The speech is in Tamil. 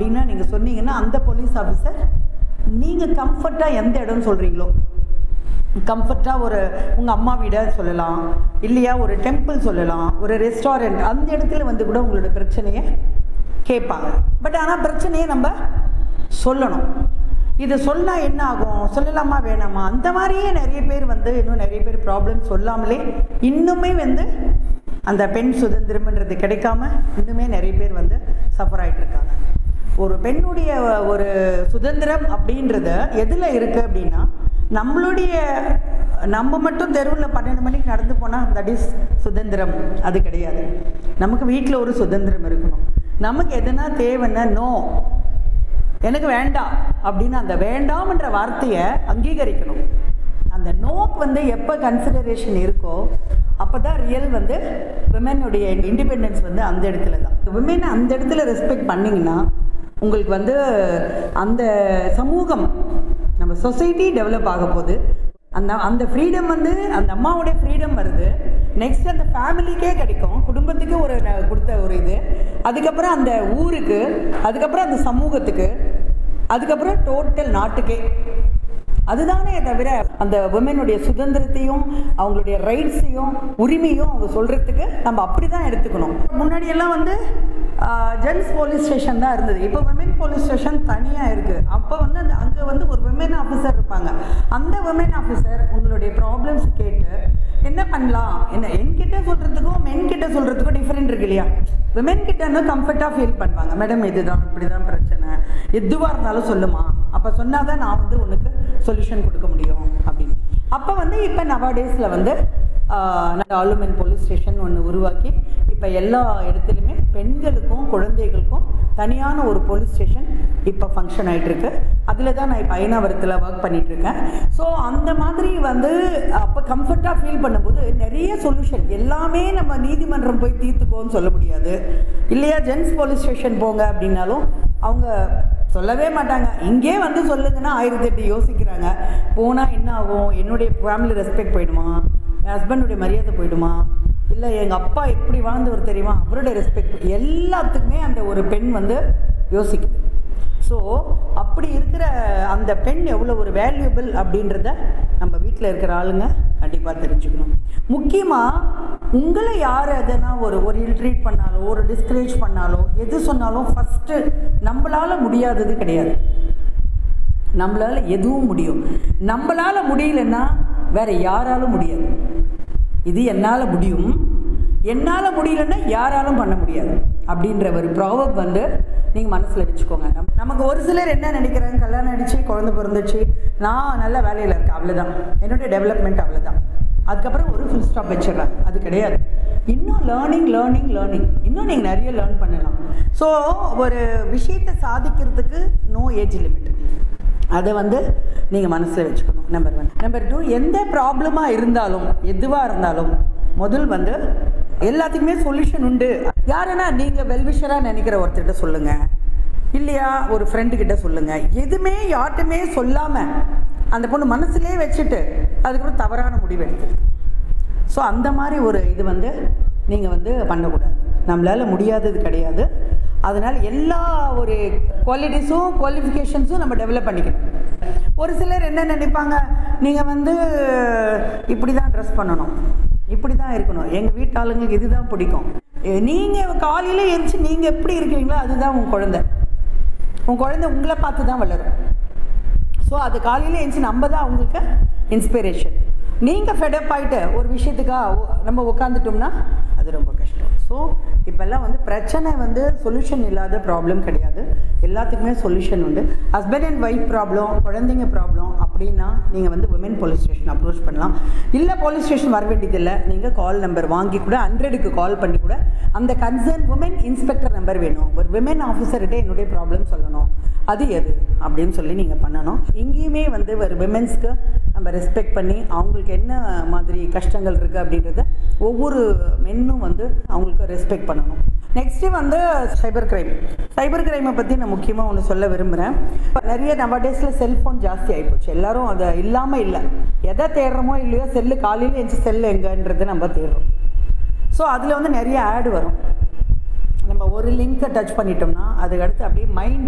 அப்படின்னா நீங்கள் சொன்னீங்கன்னா அந்த போலீஸ் ஆஃபீஸர் நீங்கள் கம்ஃபர்ட்டாக எந்த இடம்னு சொல்கிறீங்களோ கம்ஃபர்ட்டாக ஒரு உங்கள் அம்மா வீடை சொல்லலாம் இல்லையா ஒரு டெம்பிள் சொல்லலாம் ஒரு ரெஸ்டாரண்ட் அந்த இடத்துல வந்து கூட உங்களோட பிரச்சனையை கேட்பாங்க பட் ஆனால் பிரச்சனையை நம்ம சொல்லணும் இது சொன்னால் என்ன ஆகும் சொல்லலாமா வேணாமா அந்த மாதிரியே நிறைய பேர் வந்து இன்னும் நிறைய பேர் ப்ராப்ளம் சொல்லாமலே இன்னுமே வந்து அந்த பெண் சுதந்திரம்ன்றது கிடைக்காம இன்னுமே நிறைய பேர் வந்து சஃபர் ஆயிட்டு இருக்காங்க ஒரு பெண்ணுடைய ஒரு சுதந்திரம் அப்படின்றது எதில் இருக்குது அப்படின்னா நம்மளுடைய நம்ம மட்டும் தெருவில் பன்னெண்டு மணிக்கு நடந்து போனால் தட் இஸ் சுதந்திரம் அது கிடையாது நமக்கு வீட்டில் ஒரு சுதந்திரம் இருக்கணும் நமக்கு எதுனா தேவைன்னா நோ எனக்கு வேண்டாம் அப்படின்னு அந்த வேண்டாம்ன்ற வார்த்தையை அங்கீகரிக்கணும் அந்த நோக்கு வந்து எப்போ கன்சிடரேஷன் இருக்கோ அப்போ தான் ரியல் வந்து விமனுடைய இண்டிபெண்டன்ஸ் வந்து அந்த இடத்துல தான் விமனை அந்த இடத்துல ரெஸ்பெக்ட் பண்ணிங்கன்னா உங்களுக்கு வந்து அந்த சமூகம் நம்ம சொசைட்டி டெவலப் ஆக போகுது அந்த அந்த ஃப்ரீடம் வந்து அந்த அம்மாவுடைய ஃப்ரீடம் வருது நெக்ஸ்ட் அந்த ஃபேமிலிக்கே கிடைக்கும் குடும்பத்துக்கு ஒரு ந- கொடுத்த ஒரு இது அதுக்கப்புறம் அந்த ஊருக்கு அதுக்கப்புறம் அந்த சமூகத்துக்கு அதுக்கப்புறம் டோட்டல் நாட்டுக்கே அதுதானே தவிர அந்த உமனுடைய சுதந்திரத்தையும் அவங்களுடைய ரைட்ஸையும் உரிமையும் அவங்க சொல்கிறதுக்கு நம்ம அப்படி தான் எடுத்துக்கணும் முன்னாடியெல்லாம் வந்து ஜென்ஸ் போலீஸ் ஸ்டேஷன் தான் இருந்தது இப்போ விமென் போலீஸ் ஸ்டேஷன் தனியாக இருக்குது அப்போ வந்து அந்த அங்கே வந்து ஒரு விமென் ஆஃபீஸர் இருப்பாங்க அந்த விமென் ஆஃபீஸர் உங்களுடைய ப்ராப்ளம்ஸ் கேட்டு என்ன பண்ணலாம் என்ன என்கிட்ட சொல்கிறதுக்கும் மென் கிட்ட சொல்கிறதுக்கும் டிஃப்ரெண்ட் இருக்கு இல்லையா விமென் கிட்ட இன்னும் கம்ஃபர்ட்டாக ஃபீல் பண்ணுவாங்க மேடம் இதுதான் இப்படி தான் பிரச்சனை எதுவாக இருந்தாலும் சொல்லுமா அப்போ சொன்னால் தான் நான் வந்து உனக்கு சொல்யூஷன் கொடுக்க முடியும் அப்படின்னு அப்போ வந்து இப்போ நவாடேஸில் வந்து ஆலுமென் போலீஸ் ஸ்டேஷன் ஒன்று உருவாக்கி இப்போ எல்லா இடத்துலையுமே பெண்களுக்கும் குழந்தைகளுக்கும் தனியான ஒரு போலீஸ் ஸ்டேஷன் இப்போ ஃபங்க்ஷன் ஆயிட்டு இருக்கு அதில் தான் நான் இப்போ ஐநாவரத்தில் ஒர்க் பண்ணிட்டு இருக்கேன் ஸோ அந்த மாதிரி வந்து அப்போ கம்ஃபர்ட்டாக ஃபீல் பண்ணும்போது நிறைய சொல்யூஷன் எல்லாமே நம்ம நீதிமன்றம் போய் தீர்த்துக்கோன்னு சொல்ல முடியாது இல்லையா ஜென்ஸ் போலீஸ் ஸ்டேஷன் போங்க அப்படின்னாலும் அவங்க சொல்லவே மாட்டாங்க இங்கே வந்து சொல்லுங்கன்னா ஆயிரத்தி எட்டு யோசிக்கிறாங்க போனால் என்ன ஆகும் என்னுடைய ஃபேமிலி ரெஸ்பெக்ட் போயிடுமா என் ஹஸ்பண்டுடைய மரியாதை போயிடுமா இல்லை எங்கள் அப்பா எப்படி வாழ்ந்தவர் தெரியுமா அவருடைய ரெஸ்பெக்ட் எல்லாத்துக்குமே அந்த ஒரு பெண் வந்து யோசிக்குது ஸோ அப்படி இருக்கிற அந்த பெண் எவ்வளோ ஒரு வேல்யூபிள் அப்படின்றத நம்ம வீட்டில் இருக்கிற ஆளுங்க கண்டிப்பாக தெரிஞ்சுக்கணும் முக்கியமாக உங்களை யார் எதனா ஒரு ஒரு இல்ட்ரீட் பண்ணாலோ ஒரு டிஸ்கரேஜ் பண்ணாலோ எது சொன்னாலும் ஃபஸ்ட்டு நம்மளால் முடியாதது கிடையாது நம்மளால் எதுவும் முடியும் நம்மளால் முடியலன்னா வேற யாராலும் முடியாது இது என்னால் முடியும் என்னால் முடியலன்னா யாராலும் பண்ண முடியாது அப்படின்ற ஒரு ப்ராவப் வந்து நீங்கள் மனசில் வச்சுக்கோங்க நம் நமக்கு ஒரு சிலர் என்ன நினைக்கிறாங்க கல்யாணம் அடிச்சு குழந்தை பிறந்துச்சு நான் நல்ல வேலையில் இருக்கேன் அவ்வளோதான் என்னுடைய டெவலப்மெண்ட் அவ்வளோதான் அதுக்கப்புறம் ஒரு ஃபுல் ஸ்டாப் வச்சிடுறேன் அது கிடையாது இன்னும் லேர்னிங் லேர்னிங் லேர்னிங் இன்னும் நீங்கள் நிறைய லேர்ன் பண்ணலாம் ஸோ ஒரு விஷயத்தை சாதிக்கிறதுக்கு நோ ஏஜ் லிமிட் அதை வந்து நீங்கள் மனசில் வச்சுக்கணும் நம்பர் ஒன் நம்பர் டூ எந்த ப்ராப்ளமாக இருந்தாலும் எதுவாக இருந்தாலும் முதல் வந்து எல்லாத்துக்குமே சொல்யூஷன் உண்டு யாருன்னா நீங்கள் வெல்விஷராக நினைக்கிற ஒருத்தர்கிட்ட சொல்லுங்கள் இல்லையா ஒரு ஃப்ரெண்டு கிட்ட சொல்லுங்கள் எதுவுமே யார்ட்டுமே சொல்லாமல் அந்த பொண்ணு மனசுலேயே வச்சுட்டு அதுக்கப்புறம் தவறான முடிவு எடுத்துருக்கு ஸோ அந்த மாதிரி ஒரு இது வந்து நீங்கள் வந்து பண்ணக்கூடாது நம்மளால் முடியாதது கிடையாது அதனால் எல்லா ஒரு குவாலிட்டிஸும் குவாலிஃபிகேஷன்ஸும் நம்ம டெவலப் பண்ணிக்கணும் ஒரு சிலர் என்ன நினைப்பாங்க நீங்கள் வந்து இப்படி தான் ட்ரெஸ் பண்ணணும் இப்படி தான் இருக்கணும் எங்கள் வீட்டு ஆளுங்களுக்கு இதுதான் பிடிக்கும் நீங்கள் காலையில் எழுந்துச்சு நீங்கள் எப்படி இருக்கிறீங்களோ அதுதான் உங்கள் குழந்தை உங்கள் குழந்தை உங்களை பார்த்து தான் வளரும் ஸோ அது காலையில் எழுந்துச்சு நம்ம தான் அவங்களுக்கு இன்ஸ்பிரேஷன் நீங்கள் ஃபெடப் ஆகிட்டு ஒரு விஷயத்துக்காக நம்ம உட்காந்துட்டோம்னா அது ரொம்ப கஷ்டம் ஸோ இப்போல்லாம் வந்து பிரச்சனை வந்து சொல்யூஷன் இல்லாத ப்ராப்ளம் கிடையாது எல்லாத்துக்குமே சொல்யூஷன் உண்டு ஹஸ்பண்ட் அண்ட் ஒய்ஃப் ப்ராப்ளம் குழந்தைங்க ப்ராப்ளம் அப்படின்னா நீங்கள் வந்து உமன் போலீஸ் ஸ்டேஷன் அப்ரோச் பண்ணலாம் இல்லை போலீஸ் ஸ்டேஷன் வர வேண்டியதில்லை நீங்கள் கால் நம்பர் வாங்கி கூட ஹண்ட்ரடுக்கு கால் பண்ணி கூட அந்த கன்சர்ன் உமன் இன்ஸ்பெக்டர் நம்பர் வேணும் ஒரு விமன் ஆஃபீஸர்கிட்ட என்னுடைய ப்ராப்ளம் சொல்லணும் அது எது அப்படின்னு சொல்லி நீங்கள் பண்ணணும் இங்கேயுமே வந்து ஒரு விமென்ஸ்க்கு நம்ம ரெஸ்பெக்ட் பண்ணி அவங்களுக்கு என்ன மாதிரி கஷ்டங்கள் இருக்குது அப்படின்றத ஒவ்வொரு மென்னும் வந்து அவங்களுக்கு ரெஸ்பெக்ட் பண்ணணும் நெக்ஸ்ட்டு வந்து சைபர் கிரைம் சைபர் கிரைமை பற்றி நான் முக்கியமாக ஒன்று சொல்ல விரும்புகிறேன் நிறைய நம்ம டேஸில் செல்ஃபோன் ஜாஸ்தி ஆகிப்போச்சு எல்லாரும் அதை இல்லாமல் இல்லை எதை தேடுறோமோ இல்லையோ செல்லு காலையில் எழுந்து செல்லு எங்கன்றதை நம்ம தேடுறோம் ஸோ அதில் வந்து நிறைய ஆடு வரும் நம்ம ஒரு லிங்க்கை டச் பண்ணிட்டோம்னா அதுக்கு அடுத்து அப்படியே மைண்ட்